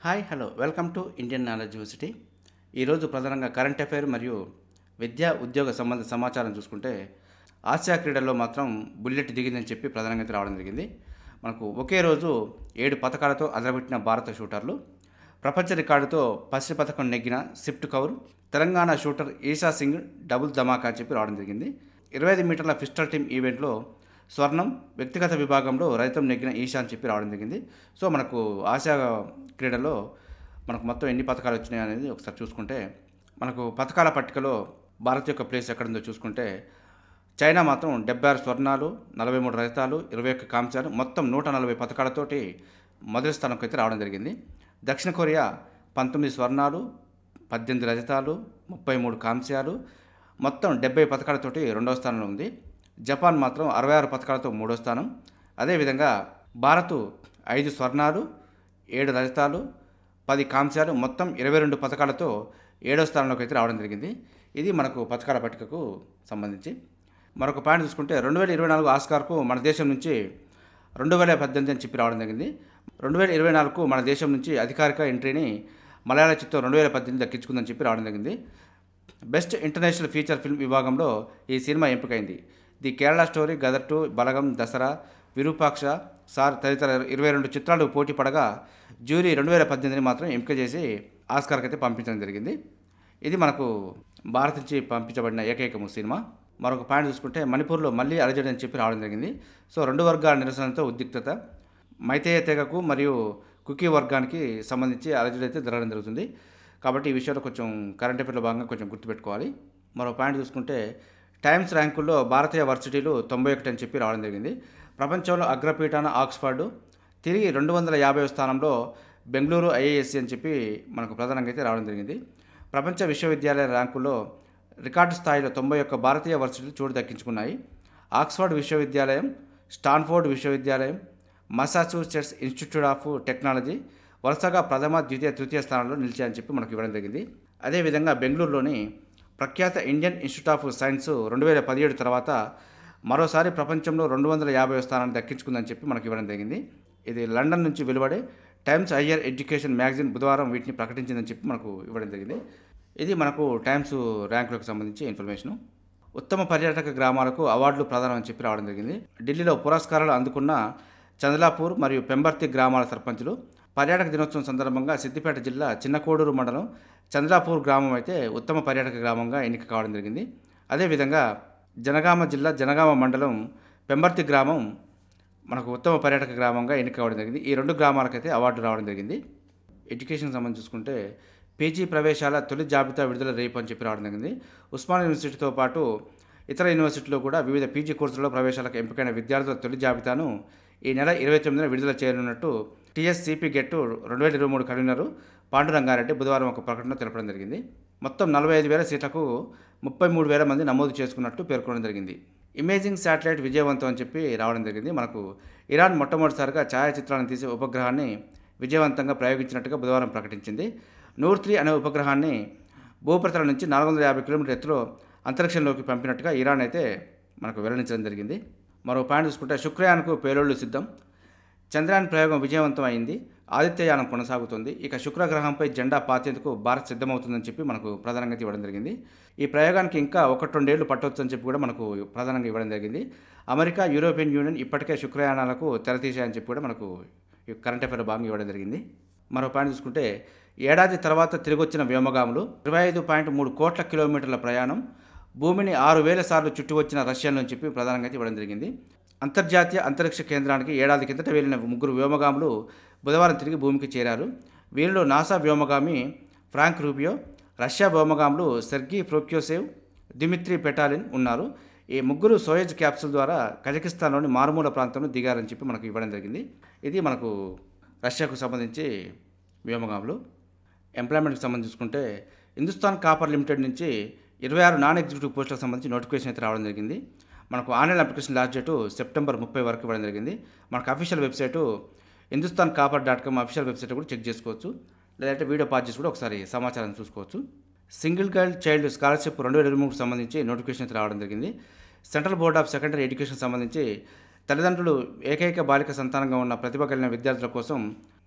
hi hello welcome to Indian knowledge university ఈరోజు ప్రధానంగా current affair మరియు విద్యా ఉద్యోగ సంబంధ సమాచారం చూసుకుంటే ఆసియా క్రీడల్లో మాత్రం బుల్లెట్ దిగిందని చెప్పి ప్రధానంగా అయితే రావడం జరిగింది మనకు ఒకే రోజు ఏడు పథకాలతో అదరగొట్టిన భారత షూటర్లు ప్రపంచ రికార్డుతో పసిడి పథకం నెగ్గిన సిఫ్ట్ కౌర్ తెలంగాణ షూటర్ ఈషా సింగ్ డబుల్ ధమాకా అని చెప్పి రావడం జరిగింది ఇరవై ఐదు మీటర్ల పిస్టల్ టీమ్ ఈవెంట్లో స్వర్ణం వ్యక్తిగత విభాగంలో రైతం నెగ్గిన ఈషా అని చెప్పి రావడం జరిగింది సో మనకు ఆసియా క్రీడల్లో మనకు మొత్తం ఎన్ని పథకాలు వచ్చినాయి అనేది ఒకసారి చూసుకుంటే మనకు పథకాల పట్టికలో భారత్ యొక్క ప్లేస్ ఎక్కడుందో చూసుకుంటే చైనా మాత్రం డెబ్బై ఆరు స్వర్ణాలు నలభై మూడు రజతాలు ఇరవై ఒక్క కాంస్యాలు మొత్తం నూట నలభై పథకాలతోటి మొదటి స్థానంకి అయితే రావడం జరిగింది దక్షిణ కొరియా పంతొమ్మిది స్వర్ణాలు పద్దెనిమిది రజతాలు ముప్పై మూడు కాంస్యాలు మొత్తం డెబ్బై పథకాలతోటి రెండవ స్థానంలో ఉంది జపాన్ మాత్రం అరవై ఆరు పథకాలతో మూడో స్థానం అదేవిధంగా భారత్ ఐదు స్వర్ణాలు ఏడు రజతాలు పది కాంస్యాలు మొత్తం ఇరవై రెండు పథకాలతో ఏడో స్థానంలోకి అయితే రావడం జరిగింది ఇది మనకు పథకాల పట్టికకు సంబంధించి మరొక పాయింట్ చూసుకుంటే రెండు వేల ఇరవై నాలుగు ఆస్కార్కు మన దేశం నుంచి రెండు వేల పద్దెనిమిది అని చెప్పి రావడం జరిగింది రెండు వేల ఇరవై నాలుగుకు మన దేశం నుంచి అధికారిక ఎంట్రీని మలయాళ చిత్రం రెండు వేల పద్దెనిమిది దక్కించుకుందని చెప్పి రావడం జరిగింది బెస్ట్ ఇంటర్నేషనల్ ఫీచర్ ఫిల్మ్ విభాగంలో ఈ సినిమా ఎంపికైంది The Kerala Story Gadar two Balagam Dasara Virupaksha Sir తదితర ఇరవై రెండు చిత్రాలు పోటీ పడగా జ్యూరీ రెండు వేల పద్దెనిమిదిని మాత్రం ఎంపిక చేసి ఆస్కార్కి అయితే పంపించడం జరిగింది ఇది మనకు భారత్ నుంచి పంపించబడిన ఏకైక సినిమా మరొక పాయింట్ చూసుకుంటే మణిపూర్లో మళ్ళీ అలజడి అని చెప్పి రావడం జరిగింది సో రెండు వర్గాల నిరసనతో ఉద్రిక్తత మైతేయ తెగకు మరియు కుకీ వర్గానికి సంబంధించి అలజడి అయితే జరగడం జరుగుతుంది కాబట్టి ఈ విషయంలో కొంచెం కరెంట్ అఫేర్లో భాగంగా కొంచెం గుర్తుపెట్టుకోవాలి మరో పాయింట్ చూసుకుంటే టైమ్స్ ర్యాంకుల్లో భారతీయ వర్సిటీలు తొంభై ఒకటి అని చెప్పి రావడం జరిగింది ప్రపంచంలో అగ్రపీఠాన ఆక్స్ఫర్డ్ తిరిగి రెండు వందల యాభై స్థానంలో బెంగళూరు ఐఏఎస్సి అని చెప్పి మనకు ప్రధానంగా అయితే రావడం జరిగింది ప్రపంచ విశ్వవిద్యాలయ ర్యాంకుల్లో రికార్డు స్థాయిలో తొంభై ఒక్క భారతీయ వర్సిటీలు చోటు దక్కించుకున్నాయి ఆక్స్ఫర్డ్ విశ్వవిద్యాలయం స్టాన్ఫోర్డ్ విశ్వవిద్యాలయం మసాచ్యూసెట్స్ ఇన్స్టిట్యూట్ ఆఫ్ టెక్నాలజీ వరుసగా ప్రథమ ద్వితీయ తృతీయ స్థానంలో నిలిచాయని చెప్పి మనకు ఇవ్వడం జరిగింది అదేవిధంగా బెంగళూరులోని ప్రఖ్యాత ఇండియన్ ఇన్స్టిట్యూట్ ఆఫ్ సైన్స్ రెండు వేల పదిహేడు తర్వాత మరోసారి ప్రపంచంలో రెండు వందల యాభై స్థానాన్ని దక్కించుకుందని చెప్పి మనకు ఇవ్వడం జరిగింది ఇది లండన్ నుంచి వెలువడే టైమ్స్ హయ్యర్ ఎడ్యుకేషన్ మ్యాగజైన్ బుధవారం వీటిని ప్రకటించిందని చెప్పి మనకు ఇవ్వడం జరిగింది ఇది మనకు టైమ్స్ ర్యాంకులకు సంబంధించి ఇన్ఫర్మేషను ఉత్తమ పర్యాటక గ్రామాలకు అవార్డులు ప్రదానం అని చెప్పి రావడం జరిగింది ఢిల్లీలో పురస్కారాలు అందుకున్న చంద్లాపూర్ మరియు పెంబర్తి గ్రామాల సర్పంచులు పర్యాటక దినోత్సవం సందర్భంగా సిద్దిపేట జిల్లా చిన్నకోడూరు మండలం చంద్రాపూర్ గ్రామం అయితే ఉత్తమ పర్యాటక గ్రామంగా ఎన్నిక కావడం జరిగింది అదేవిధంగా జనగామ జిల్లా జనగామ మండలం పెంబర్తి గ్రామం మనకు ఉత్తమ పర్యాటక గ్రామంగా ఎన్నిక కావడం జరిగింది ఈ రెండు గ్రామాలకైతే అవార్డు రావడం జరిగింది ఎడ్యుకేషన్ సంబంధించి చూసుకుంటే పీజీ ప్రవేశాల తొలి జాబితా విడుదల రేపు అని చెప్పి రావడం జరిగింది ఉస్మాన్ యూనివర్సిటీతో పాటు ఇతర యూనివర్సిటీలో కూడా వివిధ పీజీ కోర్సులలో ప్రవేశాలకు ఎంపికైన విద్యార్థుల తొలి జాబితాను ఈ నెల ఇరవై తొమ్మిదిన విడుదల చేయనున్నట్టు టీఎస్సీపీ గెట్ రెండు వేల ఇరవై మూడు కన్వీనరు పాండురంగారెడ్డి బుధవారం ఒక ప్రకటన తెలపడం జరిగింది మొత్తం నలభై ఐదు వేల సీట్లకు ముప్పై మూడు వేల మంది నమోదు చేసుకున్నట్టు పేర్కొనడం జరిగింది ఇమేజింగ్ శాటిలైట్ విజయవంతం అని చెప్పి రావడం జరిగింది మనకు ఇరాన్ మొట్టమొదటిసారిగా ఛాయాచిత్రాలను తీసే ఉపగ్రహాన్ని విజయవంతంగా ప్రయోగించినట్టుగా బుధవారం ప్రకటించింది నూర్ త్రీ అనే ఉపగ్రహాన్ని భూప్రతల నుంచి నాలుగు వందల యాభై కిలోమీటర్ ఎత్తులో అంతరిక్షంలోకి పంపినట్టుగా ఇరాన్ అయితే మనకు వెల్లడించడం జరిగింది మరో పాయింట్ చూసుకుంటే శుక్రయాన్కు పేలోళ్లు సిద్ధం చంద్రయాన్ ప్రయోగం విజయవంతం అయింది ఆదిత్యయానం కొనసాగుతుంది ఇక శుక్రగ్రహంపై జెండా పాతేందుకు భారత్ సిద్ధమవుతుందని చెప్పి మనకు ప్రధానంగా ఇవ్వడం జరిగింది ఈ ప్రయోగానికి ఇంకా ఒకటి రెండేళ్లు పట్టవచ్చని చెప్పి కూడా మనకు ప్రధానంగా ఇవ్వడం జరిగింది అమెరికా యూరోపియన్ యూనియన్ ఇప్పటికే శుక్రయానాలకు తెరతీశాయని చెప్పి కూడా మనకు ఈ కరెంట్ అఫైర్ భాగంగా ఇవ్వడం జరిగింది మరో పాయింట్ చూసుకుంటే ఏడాది తర్వాత తిరిగొచ్చిన వ్యోమగాములు ఇరవై ఐదు పాయింట్ మూడు కోట్ల కిలోమీటర్ల ప్రయాణం భూమిని ఆరు వేల సార్లు చుట్టి వచ్చిన రష్యాను అని చెప్పి ప్రధానంగా అయితే ఇవ్వడం జరిగింది అంతర్జాతీయ అంతరిక్ష కేంద్రానికి ఏడాది కిందట వెళ్ళిన ముగ్గురు వ్యోమగాములు బుధవారం తిరిగి భూమికి చేరారు వీరిలో నాసా వ్యోమగామి ఫ్రాంక్ రూబియో రష్యా వ్యోమగాములు సెర్గీ ఫ్రోక్యోసేవ్ దిమిత్రి పెటాలిన్ ఉన్నారు ఈ ముగ్గురు సోయజ్ క్యాప్సూల్ ద్వారా కజకిస్తాన్లోని మారుమూల ప్రాంతంలో దిగారని చెప్పి మనకు ఇవ్వడం జరిగింది ఇది మనకు రష్యాకు సంబంధించి వ్యోమగాములు ఎంప్లాయ్మెంట్కి సంబంధించి చూసుకుంటే హిందుస్థాన్ కాపర్ లిమిటెడ్ నుంచి ఇరవై ఆరు నాన్ ఎగ్జిక్యూటివ్ పోస్టులకు సంబంధించి నోటిఫికేషన్ అయితే రావడం జరిగింది మనకు online application last date September ముప్పై వరకు ఇవ్వడం జరిగింది మనకు official website Hindustan copper dot com official website కూడా చెక్ చేసుకోవచ్చు లేదంటే వీడియో పాస్ చేసి కూడా ఒకసారి సమాచారం చూసుకోవచ్చు సింగిల్ గర్ల్ చైల్డ్ స్కాలర్షిప్ రెండు వేల ఇరవై మూడుకు సంబంధించి నోటిఫికేషన్ అయితే రావడం జరిగింది Central Board of Secondary Education సంబంధించి తల్లిదండ్రులు ఏకైక బాలిక సంతానంగా ఉన్న ప్రతిభ కలిగిన విద్యార్థుల కోసం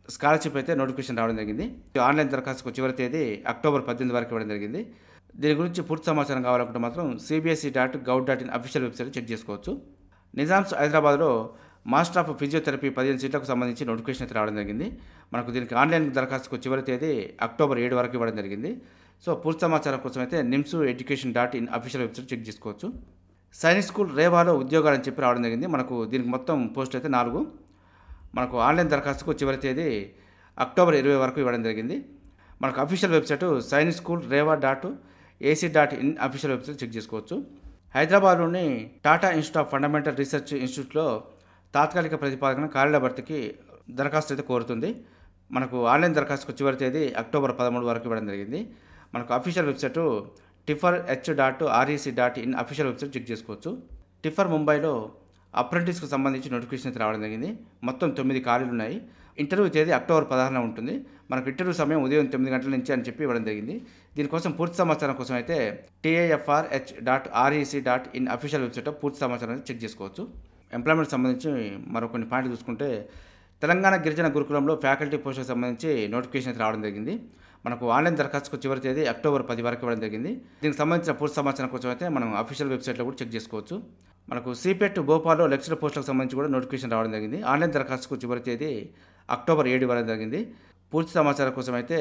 స్కాలర్షిప్ అయితే నోటిఫికేషన్ రావడం జరిగింది ఆన్లైన్ దరఖాస్తుకు చివరి తేదీ అక్టోబర్ పద్దెనిమిది వరకు ఇవ్వడం జరిగింది దీని గురించి పూర్తి సమాచారం కావాలనుకుంటే మాత్రం CBSE dot gov dot in official website check చేసుకోవచ్చు నిజామ్స్ హైదరాబాద్లో మాస్టర్ ఆఫ్ ఫిజియోథెరపీ పదిహేను సీట్లకు సంబంధించి నోటిఫికేషన్ అయితే రావడం జరిగింది మనకు దీనికి ఆన్లైన్ దరఖాస్తుకు చివరి తేదీ అక్టోబర్ ఏడు వరకు ఇవ్వడం జరిగింది సో పూర్తి సమాచారం కోసం అయితే NIMS education dot in official website check చేసుకోవచ్చు సైనిక్ స్కూల్ రేవాలో ఉద్యోగాలు అని చెప్పి రావడం జరిగింది మనకు దీనికి మొత్తం పోస్ట్ అయితే నాలుగు మనకు ఆన్లైన్ దరఖాస్తుకు చివరి తేదీ అక్టోబర్ ఇరవై వరకు ఇవ్వడం జరిగింది మనకు official website Sainik school Rewa dot AC dot in official website check చేసుకోవచ్చు హైదరాబాద్లోని Tata Institute of Fundamental Research ఇన్స్టిట్యూట్లో తాత్కాలిక ప్రతిపాదన ఖాళీల భర్తీకి దరఖాస్తు అయితే కోరుతుంది మనకు ఆన్లైన్ దరఖాస్తుకు చివరి తేదీ అక్టోబర్ పదమూడు వరకు ఇవ్వడం జరిగింది మనకు official website TIFR H dot R E C dot in official website check చేసుకోవచ్చు టిఫర్ ముంబైలో అప్రెంటిస్కు సంబంధించి నోటిఫికేషన్ అయితే రావడం జరిగింది మొత్తం తొమ్మిది ఖాళీలు ఉన్నాయి ఇంటర్వ్యూ తేదీ అక్టోబర్ పదహారున ఉంటుంది మనకు ఇంటర్వ్యూ సమయం ఉదయం తొమ్మిది గంటల నుంచి అని చెప్పి ఇవ్వడం జరిగింది దీనికోసం పూర్తి సమాచారం కోసం అయితే T A F R H dot R E C dot in official వెబ్సైట్లో పూర్తి సమాచారం అయితే చెక్ చేసుకోవచ్చు ఎంప్లాయ్మెంట్ సంబంధించి మరో కొన్ని పాయింట్లు చూసుకుంటే తెలంగాణ గిరిజన గురుకులంలో ఫ్యాకల్టీ పోస్టులకు సంబంధించి నోటిఫికేషన్ అయితే రావడం జరిగింది మనకు ఆన్లైన్ దరఖాస్తుకు చివరి తేదీ అక్టోబర్ పది వరకు ఇవ్వడం జరిగింది దీనికి సంబంధించిన పూర్తి సమాచారం కోసం అయితే మనం అఫీషియల్ వెబ్సైట్లో కూడా చెక్ చేసుకోవచ్చు మనకు సిపెట్ భోపాల్లో లెక్చరర్ పోస్టులకు సంబంధించి కూడా నోటిఫికేషన్ రావడం జరిగింది ఆన్లైన్ దరఖాస్తుకు చివరి తేదీ అక్టోబర్ ఏడు ఇవ్వడం జరిగింది పూర్తి సమాచారం కోసం అయితే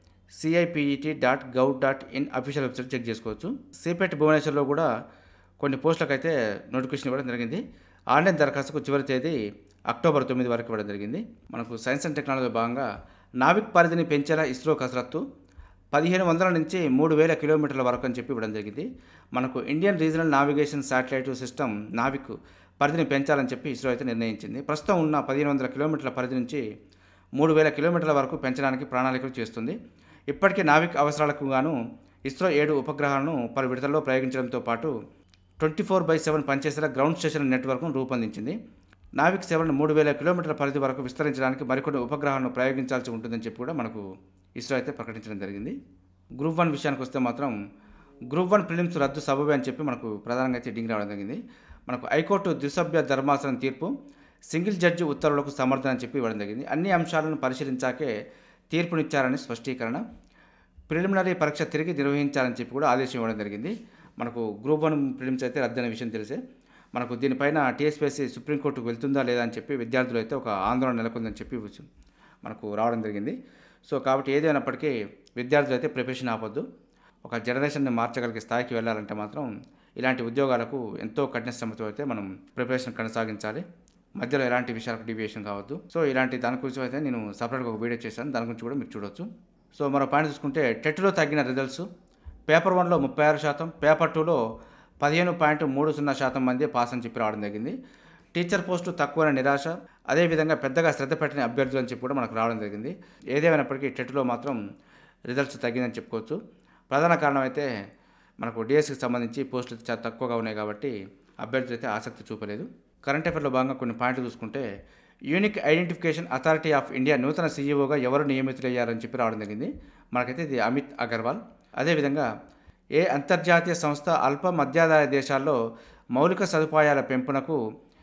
C I P E T dot gov dot in official website check చేసుకోవచ్చు సిపెట్ భువనేశ్వర్లో కూడా కొన్ని పోస్టులకు అయితే నోటిఫికేషన్ ఇవ్వడం జరిగింది ఆన్లైన్ దరఖాస్తుకు చివరి తేదీ అక్టోబర్ తొమ్మిది వరకు ఇవ్వడం జరిగింది మనకు సైన్స్ అండ్ టెక్నాలజీ భాగంగా నావిక్ పరిధిని పెంచేలా ఇస్రో కసరత్తు పదిహేను వందల నుంచి మూడు వేల కిలోమీటర్ల వరకు అని చెప్పి ఇవ్వడం జరిగింది మనకు Indian regional navigation satellite system NavIC పరిధిని పెంచాలని చెప్పి ఇస్రో అయితే నిర్ణయించింది ప్రస్తుతం ఉన్న పదిహేను వందల కిలోమీటర్ల పరిధి నుంచి మూడు వేల కిలోమీటర్ల వరకు పెంచడానికి ప్రణాళికలు చేస్తుంది ఇప్పటికే నావిక్ అవసరాలకు గాను ఇస్రో ఏడు ఉపగ్రహాలను పలు విడతల్లో ప్రయోగించడంతో పాటు ట్వంటీ ఫోర్ బై సెవెన్ పనిచేసేలా గ్రౌండ్ స్టేషన్ నెట్వర్క్ను రూపొందించింది నావిక్ సేవలను మూడు వేల కిలోమీటర్ల పరిధి వరకు విస్తరించడానికి మరికొన్ని ఉపగ్రహాలను ప్రయోగించాల్సి ఉంటుందని చెప్పి కూడా మనకు ఇస్రో అయితే ప్రకటించడం జరిగింది గ్రూప్ వన్ విషయానికి వస్తే మాత్రం గ్రూప్ వన్ ప్రిలిమ్స్ రద్దు సబబే అని చెప్పి మనకు ప్రధానంగా అయితే డింగ్ రావడం జరిగింది మనకు హైకోర్టు ద్విసభ్య ధర్మాసనం తీర్పు సింగిల్ జడ్జి ఉత్తర్వులకు సమర్థన అని చెప్పి ఇవ్వడం జరిగింది అన్ని అంశాలను పరిశీలించాకే తీర్పునిచ్చారని స్పష్టీకరణ ప్రిలిమినరీ పరీక్ష తిరిగి నిర్వహించాలని చెప్పి కూడా ఆదేశం ఇవ్వడం జరిగింది మనకు గ్రూప్ వన్ ప్రిలిమ్స్ అయితే రద్దయిన విషయం తెలిసే మనకు దీనిపైన టీఎస్పీఎస్సీ సుప్రీంకోర్టుకు వెళ్తుందా లేదా అని చెప్పి విద్యార్థులు అయితే ఒక ఆందోళన నెలకొందని చెప్పి వచ్చి- మనకు రావడం జరిగింది సో కాబట్టి ఏదైనప్పటికీ విద్యార్థులు అయితే ప్రిపరేషన్ ఆపొద్దు ఒక జనరేషన్ని మార్చగలిగే స్థాయికి వెళ్ళాలంటే మాత్రం ఇలాంటి ఉద్యోగాలకు ఎంతో కఠిన శ్రమతో అయితే మనం ప్రిపరేషన్ కొనసాగించాలి మధ్యలో ఎలాంటి విషయాలకు డీవియేషన్ కావద్దు సో ఇలాంటి దాని గురించి అయితే నేను సపరేట్గా ఒక వీడియో చేశాను దాని గురించి కూడా మీరు చూడొచ్చు సో మరో పాయింట్ చూసుకుంటే టెట్లో తగ్గిన రిజల్ట్స్ పేపర్ వన్లో ముప్పై ఆరు శాతం పేపర్ టూలో పదిహేను పాయింట్ మూడు సున్నా శాతం మంది పాస్ అని చెప్పి రావడం జరిగింది టీచర్ పోస్టు తక్కువైన నిరాశ అదేవిధంగా పెద్దగా శ్రద్ధ పెట్టిన అభ్యర్థులు అని చెప్పి కూడా మనకు రావడం జరిగింది ఏదేమైనప్పటికీ టెట్లో మాత్రం రిజల్ట్స్ తగ్గిందని చెప్పుకోవచ్చు ప్రధాన కారణం అయితే మనకు డిఎస్సికి సంబంధించి పోస్టులు చాలా తక్కువగా ఉన్నాయి కాబట్టి అభ్యర్థులు అయితే ఆసక్తి చూపలేదు కరెంట్ అఫేర్లో భాగంగా కొన్ని పాయింట్లు చూసుకుంటే unique identification authority of India నూతన సీఈఓగా ఎవరు నియమితులయ్యారని చెప్పి రావడం జరిగింది మనకైతే ఇది అమిత్ అగర్వాల్ అదేవిధంగా ఏ అంతర్జాతీయ సంస్థ అల్ప మధ్యాదాయ దేశాల్లో మౌలిక సదుపాయాల పెంపునకు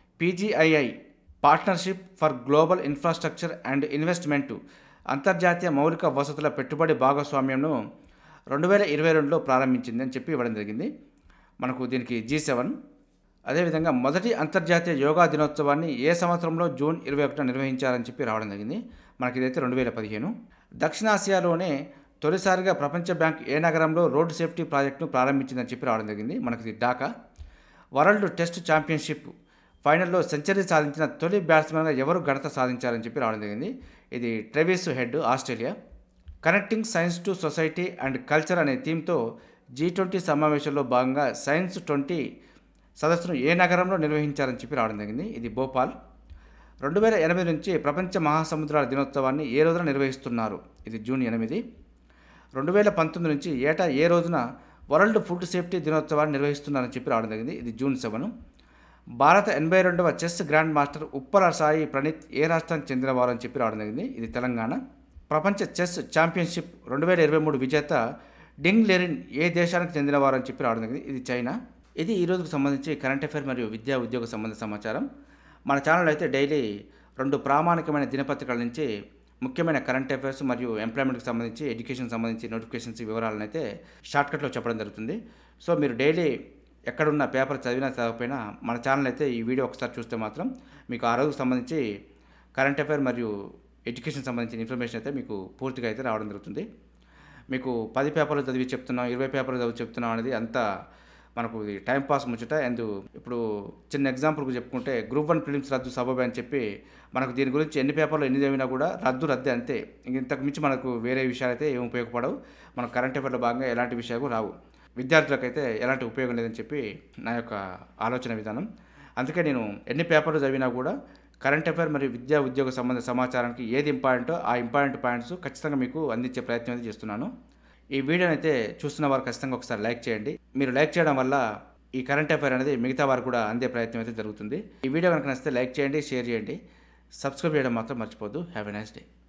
P G I I partnership for global infrastructure and investment అంతర్జాతీయ మౌలిక వసతుల పెట్టుబడి భాగస్వామ్యంను రెండు వేల ఇరవై రెండులో ప్రారంభించింది అని చెప్పి ఇవ్వడం జరిగింది మనకు దీనికి జీ సెవెన్ అదేవిధంగా మొదటి అంతర్జాతీయ యోగా దినోత్సవాన్ని ఏ సంవత్సరంలో జూన్ ఇరవై ఒకటిన నిర్వహించారని చెప్పి రావడం జరిగింది మనకి ఇదైతే రెండు వేల పదిహేను దక్షిణాసియాలోనే తొలిసారిగా ప్రపంచ బ్యాంక్ ఏ నగరంలో రోడ్డు సేఫ్టీ ప్రాజెక్టును ప్రారంభించిందని చెప్పి రావడం జరిగింది మనకి ఇది ఢాకా వరల్డ్ టెస్ట్ ఛాంపియన్షిప్ ఫైనల్లో సెంచరీ సాధించిన తొలి బ్యాట్స్మెన్గా ఎవరు ఘనత సాధించారని చెప్పి రావడం జరిగింది ఇది Travis Head Australia connecting science to society and culture అనే థీమ్తో జీ ట్వంటీ సమావేశంలో భాగంగా సైన్స్ ట్వంటీ సదస్సును ఏ నగరంలో నిర్వహించారని చెప్పి రావడం జరిగింది ఇది భోపాల్ రెండు వేల ఎనిమిది నుంచి ప్రపంచ మహాసముద్రాల దినోత్సవాన్ని ఏ రోజున నిర్వహిస్తున్నారు ఇది జూన్ ఎనిమిది రెండు వేల పంతొమ్మిది నుంచి ఏటా ఏ రోజున వరల్డ్ ఫుడ్ సేఫ్టీ దినోత్సవాన్ని నిర్వహిస్తున్నారని చెప్పి రావడం జరిగింది ఇది జూన్ సెవెన్ భారత ఎనభై రెండవ chess grand master Uppala Sai Praneeth ఏ రాష్ట్రానికి చెందినవారు అని చెప్పి రావడం జరిగింది ఇది తెలంగాణ ప్రపంచ చెస్ ఛాంపియన్షిప్ రెండు వేల ఇరవై మూడు విజేత డింగ్ లెరిన్ ఏ దేశానికి చెందినవారు అని చెప్పి రావడం జరిగింది ఇది చైనా ఇది ఈ రోజుకు సంబంధించి కరెంట్ అఫైర్ మరియు విద్యా ఉద్యోగ సంబంధ సమాచారం మన ఛానల్ అయితే డైలీ రెండు ప్రామాణికమైన దినపత్రికల నుంచి ముఖ్యమైన కరెంట్ అఫైర్స్ మరియు ఎంప్లాయ్మెంట్కి సంబంధించి ఎడ్యుకేషన్ సంబంధించి నోటిఫికేషన్స్ వివరాలను అయితే షార్ట్కట్లో చెప్పడం జరుగుతుంది సో మీరు డైలీ ఎక్కడున్న పేపర్ చదివినా చదవకపోయినా మన ఛానల్ అయితే ఈ వీడియో ఒకసారి చూస్తే మాత్రం మీకు ఆ రోజుకు సంబంధించి కరెంట్ అఫైర్ మరియు ఎడ్యుకేషన్ సంబంధించిన ఇన్ఫర్మేషన్ అయితే మీకు పూర్తిగా అయితే రావడం జరుగుతుంది మీకు పది పేపర్లు చదివి చెప్తున్నాం ఇరవై పేపర్లు చదివి చెప్తున్నాం అనేది అంత మనకు ఇది టైం పాస్ ముచ్చట అండ్ ఇప్పుడు చిన్న ఎగ్జాంపుల్కి చెప్పుకుంటే గ్రూప్ వన్ ఫిలిమ్స్ రద్దు సబబే అని చెప్పి మనకు దీని గురించి ఎన్ని పేపర్లు ఎన్ని చదివినా కూడా రద్దు రద్దే అంతే ఇంక ఇంతకు మించి మనకు వేరే విషయాలు అయితే ఏమి ఉపయోగపడవు మన కరెంట్ అఫైర్లో భాగంగా ఎలాంటి విషయాలు రావు విద్యార్థులకైతే ఎలాంటి ఉపయోగం లేదని చెప్పి నా యొక్క ఆలోచన విధానం అందుకే నేను ఎన్ని పేపర్లు చదివినా కూడా కరెంట్ అఫైర్ మరియు విద్యా ఉద్యోగ సంబంధ సమాచారానికి ఏది ఇంపార్టెంటో ఆ ఇంపార్టెంట్ పాయింట్స్ ఖచ్చితంగా మీకు అందించే ప్రయత్నం అయితే చేస్తున్నాను ఈ వీడియోని అయితే చూస్తున్న వారు ఖచ్చితంగా ఒకసారి లైక్ చేయండి మీరు లైక్ చేయడం వల్ల ఈ కరెంట్ అఫైర్ అనేది మిగతా వారు కూడా అందే ప్రయత్నం అయితే జరుగుతుంది ఈ వీడియో కనుక నచ్చితే లైక్ చేయండి షేర్ చేయండి సబ్స్క్రైబ్ చేయడం మాత్రం మర్చిపోద్దు హ్యావ్ ఎ నైస్ డే